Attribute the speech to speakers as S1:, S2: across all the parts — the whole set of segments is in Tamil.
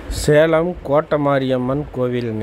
S1: சேலம் கோட்டை மாரியம்மன் கோவிலுங்க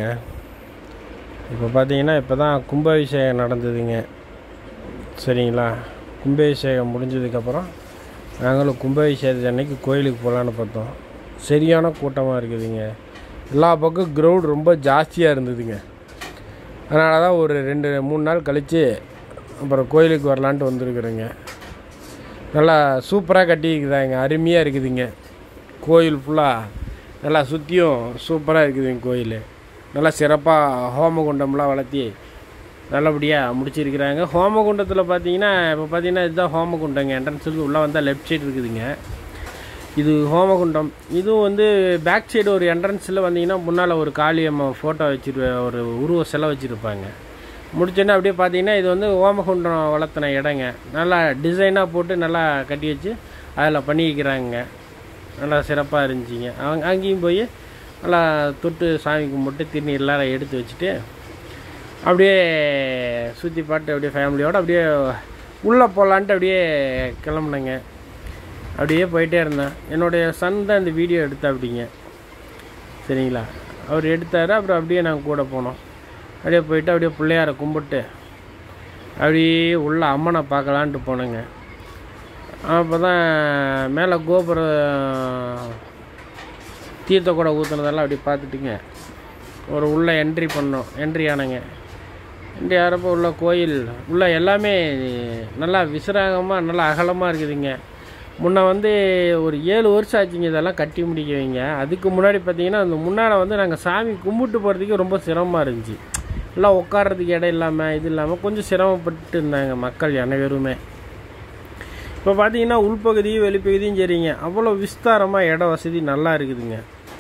S1: இப்போ பார்த்தீங்கன்னா இப்போ தான் கும்பாபிஷேகம் நடந்ததுங்க சரிங்களா கும்பாபிஷேகம் முடிஞ்சதுக்கப்புறம் நாங்களும் கும்பாபிஷேகத்து அன்னைக்கு கோயிலுக்கு போகலான்னு பார்த்தோம் சரியான கூட்டமாக இருக்குதுங்க எல்லா பக்கம் க்ரௌட் ரொம்ப ஜாஸ்தியாக இருந்ததுங்க அதனால தான் ஒரு ரெண்டு மூணு நாள் கழித்து அப்புறம் கோயிலுக்கு வரலான்ட்டு வந்திருக்குறேங்க நல்லா சூப்பராக கட்டியிருக்குதாங்க அருமையாக இருக்குதுங்க கோயில் ஃபுல்லாக நல்லா சுற்றியும் சூப்பராக இருக்குதுங்க கோயில் நல்லா சிறப்பாக ஹோமகுண்டம்லாம் வளர்த்தி நல்லபடியாக முடிச்சிருக்கிறாங்க ஹோமகுண்டத்தில் பார்த்தீங்கன்னா இப்போ பார்த்தீங்கன்னா இதுதான் ஹோமகுண்டங்க என்ட்ரன்ஸுக்கு உள்ளே வந்தால் லெஃப்ட் சைடு இருக்குதுங்க இது ஹோமகுண்டம் இதுவும் வந்து பேக் சைடு ஒரு என்ட்ரன்ஸில் வந்தீங்கன்னா முன்னால் ஒரு காளியம்மா ஃபோட்டோ வச்சிரு ஒரு உருவ சிலை வச்சுருப்பாங்க முடிச்சோன்னே அப்படியே பார்த்தீங்கன்னா இது வந்து ஹோமகுண்டம் வளர்த்தின இடங்க நல்லா டிசைனாக போட்டு நல்லா கட்டி வச்சு அதில் பண்ணிக்கிறாங்க நல்லா சிறப்பாக இருந்துச்சுங்க அவங்க அங்கேயும் போய் நல்லா தொட்டு சாமி கும்பிட்டு திருநீர்லாம் எடுத்து வச்சுட்டு அப்படியே சுற்றி பாட்டு அப்படியே ஃபேமிலியோடு அப்படியே உள்ளே போகலான்ட்டு அப்படியே கிளம்புனேங்க அப்படியே போயிட்டே இருந்தேன் என்னுடைய சன் தான் இந்த வீடியோ எடுத்தா அப்படிங்க சரிங்களா அவர் எடுத்தார் அப்புறம் அப்படியே நாங்கள் கூட போனோம் அப்படியே போயிட்டு அப்படியே பிள்ளையாரை கும்பிட்டு அப்படியே உள்ள அம்மனை பார்க்கலான்ட்டு போனேங்க அப்போ தான் மேலே கோபுரம் தீர்த்த கூட ஊற்றுனதெல்லாம் அப்படி பார்த்துட்டுங்க ஒரு உள்ளே என்ட்ரி பண்ணோம் என்ட்ரி ஆனங்க என்ட்ரி ஆகிறப்போ உள்ள கோயில் உள்ள எல்லாமே நல்லா விசிறாகமாக நல்லா அகலமாக இருக்குதுங்க முன்ன வந்து ஒரு ஏழு வருஷம் ஆச்சுங்க இதெல்லாம் கட்டி முடிக்க வைங்க அதுக்கு முன்னாடி பார்த்தீங்கன்னா அந்த முன்னால் வந்து நாங்கள் சாமி கும்பிட்டு போகிறதுக்கு ரொம்ப சிரமமாக இருந்துச்சு எல்லாம் உட்கார்றதுக்கு இடம் இல்லாமல் இது இல்லாமல் கொஞ்சம் சிரமப்பட்டு இருந்தாங்க மக்கள் அனைவருமே இப்போ பார்த்தீங்கன்னா உள்பகுதியும் வெளிப்பகுதியும் சரிங்க அவ்வளோ விஸ்தாரமாக இட வசதி நல்லா இருக்குதுங்க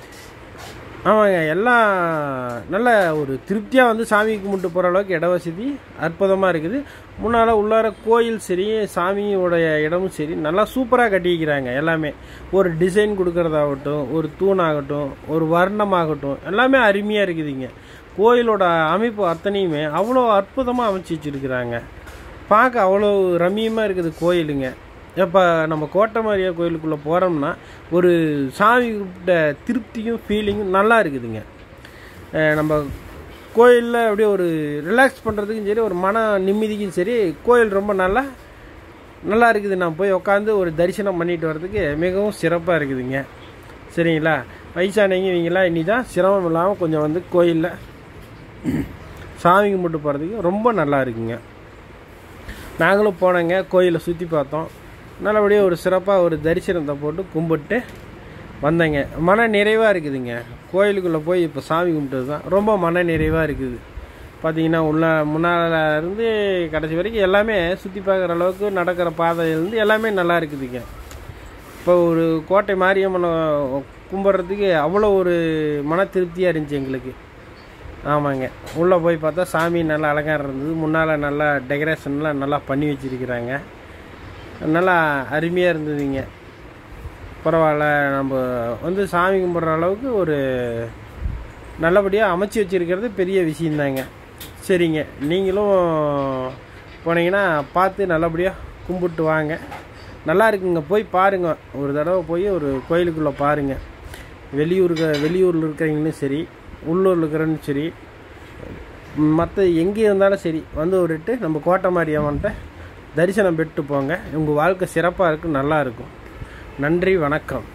S1: ஆமாங்க எல்லாம் நல்ல ஒரு திருப்தியாக வந்து சாமி கும்பிட்டு போகிற அளவுக்கு இட வசதி அற்புதமாக இருக்குது முன்னால் உள்ளார கோயில் சரி சாமியோடைய இடமும் சரி நல்லா சூப்பராக கட்டிக்கிறாங்க எல்லாமே ஒரு டிசைன் கொடுக்குறதாகட்டும் ஒரு தூணாகட்டும் ஒரு வர்ணமாகட்டும் எல்லாமே அருமையாக இருக்குதுங்க கோயிலோட அமைப்பு அத்தனையுமே அவ்வளோ அற்புதமாக அமைச்சு வச்சுருக்குறாங்க பார்க்க அவ்வளோ ரம்மியமாக இருக்குது கோயிலுங்க இப்போ நம்ம கோட்டமாரியா கோயிலுக்குள்ளே போகிறோம்னா ஒரு சாமி கிட்ட திருப்தியும் ஃபீலிங்கும் நல்லா இருக்குதுங்க நம்ம கோயிலில் அப்படியே ஒரு ரிலாக்ஸ் பண்ணுறதுக்கும் சரி ஒரு மன நிம்மதிக்கும் சரி கோயில் ரொம்ப நல்லா நல்லா இருக்குது நான் போய் உட்காந்து ஒரு தரிசனம் பண்ணிட்டு வர்றதுக்கு மிகவும் சிறப்பாக இருக்குதுங்க சரிங்களா வயசானவங்க இவங்கெல்லாம் இனி தான் சிரமம் இல்லாமல் கொஞ்சம் வந்து கோயிலில் சாமி கும்பிட்டு போகிறதுக்கு ரொம்ப நல்லா இருக்குங்க நாங்களும் போனோங்க கோயிலை சுற்றி பார்த்தோம் நல்லபடியாக ஒரு சிறப்பாக ஒரு தரிசனத்தை போட்டு கும்பிட்டு வந்தேங்க மன நிறைவாக இருக்குதுங்க கோயிலுக்குள்ளே போய் இப்போ சாமி கும்பிட்டது தான் ரொம்ப மன நிறைவாக இருக்குது பார்த்தீங்கன்னா உள்ள முன்னால் இருந்து கடைசி வரைக்கும் எல்லாமே சுற்றி பார்க்குற அளவுக்கு நடக்கிற பாதையிலேருந்து எல்லாமே நல்லா இருக்குதுங்க இப்போ ஒரு கோட்டை மாரியம்மனை கும்பிட்றதுக்கு அவ்வளோ ஒரு மன திருப்தியாக இருந்துச்சு எங்களுக்கு ஆமாங்க உள்ளே போய் பார்த்தா சாமி நல்லா அலங்காரம் இருந்தது முன்னால் நல்லா டெக்கரேஷன்லாம் நல்லா பண்ணி வச்சுருக்கிறாங்க நல்லா அருமையாக இருந்ததுங்க பரவாயில்ல நம்ம வந்து சாமி கும்பிட்ற அளவுக்கு ஒரு நல்லபடியாக அமைச்சு வச்சுருக்கிறது பெரிய விஷயந்தாங்க சரிங்க நீங்களும் போனீங்கன்னா பார்த்து நல்லபடியாக கும்பிட்டு வாங்க நல்லா இருக்குங்க போய் பாருங்கள் ஒரு தடவை போய் ஒரு கோயிலுக்குள்ளே பாருங்கள் வெளியூருக்கு வெளியூரில் இருக்கிறவங்களும் சரி உள்ளூரில் இருக்கிறவங்களும் சரி மற்ற எங்கே இருந்தாலும் சரி வந்து விட்டுட்டு நம்ம கோட்டை மாரியம்மன்ட்ட தரிசனம் பெற்று போங்க உங்கள் வாழ்க்கை சிறப்பாக இருக்கும் நல்லா இருக்கும் நன்றி வணக்கம்